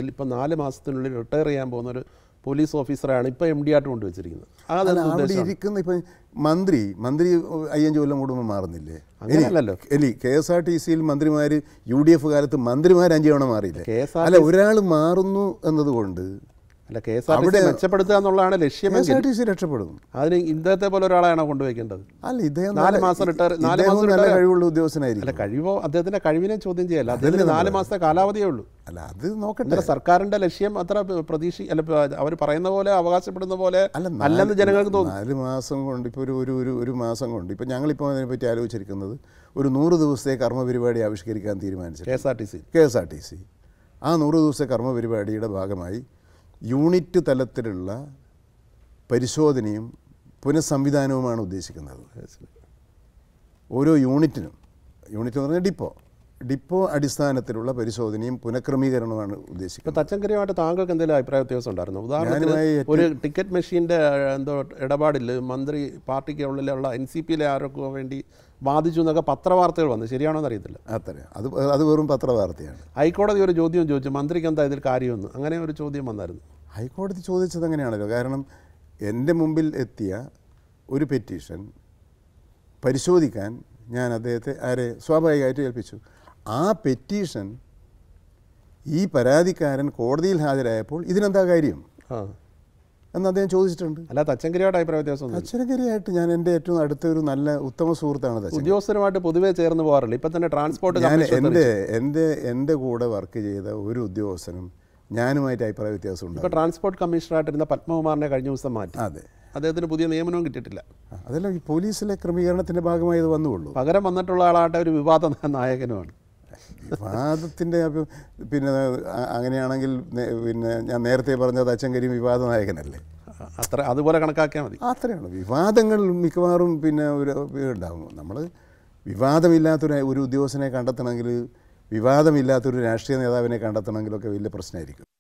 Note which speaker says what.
Speaker 1: ഇപ്പം നാല് മാസത്തിനുള്ളിൽ റിട്ടയർ ചെയ്യാൻ പോകുന്ന ഒരു പോലീസ് ഓഫീസറാണ് ഇപ്പോൾ എം ഡി ആയിട്ട് കൊണ്ടുവച്ചിരിക്കുന്നത്
Speaker 2: അല്ല
Speaker 1: അതെന്ത്
Speaker 2: അവിടെ
Speaker 1: ഉദ്ദേശമാണ്
Speaker 2: ഇരിക്കുന്ന ഇപ്പം മന്ത്രി മന്ത്രി അയ്യഞ്ച് കൊല്ലം കൂടുമ്പോൾ മാറുന്നില്ലേ
Speaker 1: അങ്ങനെയല്ലല്ലോ.
Speaker 2: എലി കെ എസ് ആർ ടി സിയിൽ മന്ത്രിമാർ യു ഡി എഫ് കാലത്ത് മന്ത്രിമാർ അഞ്ച് തവണ മാറിയില്ലേ
Speaker 1: KSRTC
Speaker 2: അല്ല ഒരാൾ മാറുന്നു എന്നതുകൊണ്ട്
Speaker 1: അല്ല K S R T C മെച്ചപ്പെടുത്തുക എന്നുള്ളതാണ്
Speaker 2: കെ എസ്
Speaker 1: ലക്ഷ്യമെങ്കിൽ
Speaker 2: ആർ ടി സി രക്ഷപ്പെടും
Speaker 1: അതിന് ഇദ്ദേഹത്തെ പോലെ ഒരാളെയാണോ കൊണ്ടുവയ്ക്കേണ്ടത്
Speaker 2: അല്ല ഇദ്ദേഹം
Speaker 1: നാല്
Speaker 2: നല്ല-
Speaker 1: മാസം retire- നാല്
Speaker 2: ഇദ്ദേഹം
Speaker 1: മാസം
Speaker 2: നല്ല
Speaker 1: retire-
Speaker 2: കഴിവുള്ള
Speaker 1: അല്ല
Speaker 2: ഉദ്യോഗസ്ഥനായിരിക്കും
Speaker 1: കഴിവോ അദ്ദേഹത്തിന്റെ കഴിവിനെ ചോദ്യം ചെയ്യല്ല അദ്ദേഹത്തിന് നാല് മാസത്തെ കാലാവധിയേ ഉള്ളൂ
Speaker 2: അല്ല അത് നോക്കട്ടെ
Speaker 1: എന്നിട്ട് സർക്കാരിന്റെ ലക്ഷ്യം അത്ര പ്രതീക്ഷ അല്ല അവർ പറയുന്ന പോലെ അവകാശപ്പെടുന്ന പോലെ
Speaker 2: അല്ല
Speaker 1: അല്ലെന്ന് ജനങ്ങൾക്ക് തോന്നുന്നു
Speaker 2: നാല് മാസം കൊണ്ട് ഇപ്പോൾ ഒരു ഒരു ഒരു ഒരു മാസം കൊണ്ട് ഇപ്പോൾ ഞങ്ങളിപ്പോൾ അതിനെപ്പറ്റി ആലോചിച്ചിരിക്കുന്നത് ഒരു നൂറ് ദിവസത്തെ കർമ്മപരിപാടി ആവിഷ്കരിക്കാൻ തീരുമാനിച്ചു
Speaker 1: K S R T C
Speaker 2: K S R T C ആ നൂറ് ദിവസത്തെ കർമ്മപരിപാടിയുടെ ഭാഗമായി യൂണിറ്റ് തലത്തിലുള്ള പരിശോധനയും പുനഃസംവിധാനവുമാണ് ഉദ്ദേശിക്കുന്നത് ഓരോ യൂണിറ്റിനും യൂണിറ്റ് എന്ന് പറഞ്ഞാൽ ഡിപ്പോ ഡിപ്പോ അടിസ്ഥാനത്തിലുള്ള പരിശോധനയും പുനഃക്രമീകരണവുമാണ് ഉദ്ദേശിക്കുന്നത്
Speaker 1: ഇപ്പൊ തച്ചങ്കരിയുമായിട്ട് താങ്കൾക്ക് എന്തെങ്കിലും അഭിപ്രായ വ്യത്യാസം ഉണ്ടായിരുന്നു ഉദാഹരണത്തിന്
Speaker 2: ഞാനുമായി ഏറ്റവും-
Speaker 1: ഒരു ടിക്കറ്റ് മെഷീന്റെ ഏഹ്, എന്തോ ഇടപാടിൽ മന്ത്രി പാർട്ടിക്ക് ഉള്ളിലുള്ള എൻ സി പിയിലെ ആരൊക്കെ വേണ്ടി ബാധിച്ചു എന്നൊക്കെ പത്രവാർത്തകൾ വന്നു ശരിയാണോ എന്ന് അറിയത്തില്ല
Speaker 2: അത്ര അത് അത് വെറും പത്രവാർത്തയാണ്
Speaker 1: ഹൈക്കോടതി ഒരു ചോദ്യം ചോദിച്ചു മന്ത്രിക്ക് എന്താ ഇതിൽ കാര്യമെന്ന് അങ്ങനെ ഒരു ചോദ്യം വന്നായിരുന്നു
Speaker 2: ഹൈക്കോടതി ചോദിച്ചത് അങ്ങനെയാണല്ലോ കാരണം എൻ്റെ മുമ്പിൽ എത്തിയ ഒരു പെറ്റീഷൻ പരിശോധിക്കാൻ ഞാൻ അദ്ദേഹത്തെ ആരെ സ്വാഭാവികമായിട്ട് ഏൽപ്പിച്ചു ആ പെറ്റീഷൻ ഈ പരാതിക്കാരൻ കോടതിയിൽ ഹാജരായപ്പോൾ ഇതിനെന്താ കാര്യം
Speaker 1: ആ
Speaker 2: എന്ന് അദ്ദേഹം ചോദിച്ചിട്ടുണ്ട്
Speaker 1: അല്ല തച്ചങ്കരിയായിട്ട് അഭിപ്രായ വ്യത്യാസം ഒന്നും
Speaker 2: അച്ചരകരിയായിട്ട് ഞാൻ എൻ്റെ ഏറ്റവും അടുത്ത ഒരു നല്ല ഉത്തമ സുഹൃത്താണ് തച്ചൻ
Speaker 1: ഉദ്യോഗസ്ഥരുമായിട്ട് പൊതുവെ ചേർന്ന് പോകാറില്ല ഇപ്പൊ തന്നെ ട്രാൻസ്പോർട്ട്
Speaker 2: ഞാൻ
Speaker 1: കമ്മീഷൻ
Speaker 2: എൻ്റെ എൻ്റെ എൻ്റെ കൂടെ വർക്ക് ചെയ്ത ഒരു ഉദ്യോഗസ്ഥനും ഞാനുമായിട്ട് അഭിപ്രായ വ്യത്യാസം
Speaker 1: ഇപ്പൊ
Speaker 2: ഉണ്ടാകും
Speaker 1: ട്രാൻസ്പോർട്ട് കമ്മീഷണറായിട്ടിരുന്ന പത്മകുമാറിനെ കഴിഞ്ഞ ദിവസം മാറ്റി
Speaker 2: അതെ
Speaker 1: അദ്ദേഹത്തിന് പുതിയ നിയമനവും കിട്ടിയിട്ടില്ല
Speaker 2: അതല്ല ഈ പോലീസിലെ ക്രമീകരണത്തിൻ്റെ ഭാഗമായി ഇത് വന്നുള്ളൂ
Speaker 1: പകരം വന്നിട്ടുള്ള ആളാട്ടെ ഒരു വിവാദ നായകനുമാണ്
Speaker 2: വിവാദത്തിൻ്റെ അഭി- പിന്നെ അ- അങ്ങനെയാണെങ്കിൽ നേ- പിന്നെ ഞാൻ നേരത്തെ പറഞ്ഞത് അച്ചങ്കരി വിവാദ നായകനല്ലേ
Speaker 1: അത്ര അതുപോലെ കണക്കാക്കിയാൽ മതി
Speaker 2: അത്രയാണ് വിവാദങ്ങൾ മിക്കവാറും പിന്നെ ഒരു ഉണ്ടാകും നമ്മൾ വിവാദമില്ലാത്തൊരു ഒരു ഉദ്യോഗസ്ഥനെ കണ്ടെത്തണമെങ്കിൽ വിവാദമില്ലാത്തൊരു രാഷ്ട്രീയ നേതാവിനെ കണ്ടെത്തണമെങ്കിലൊക്കെ വലിയ പ്രശ്നമായിരിക്കും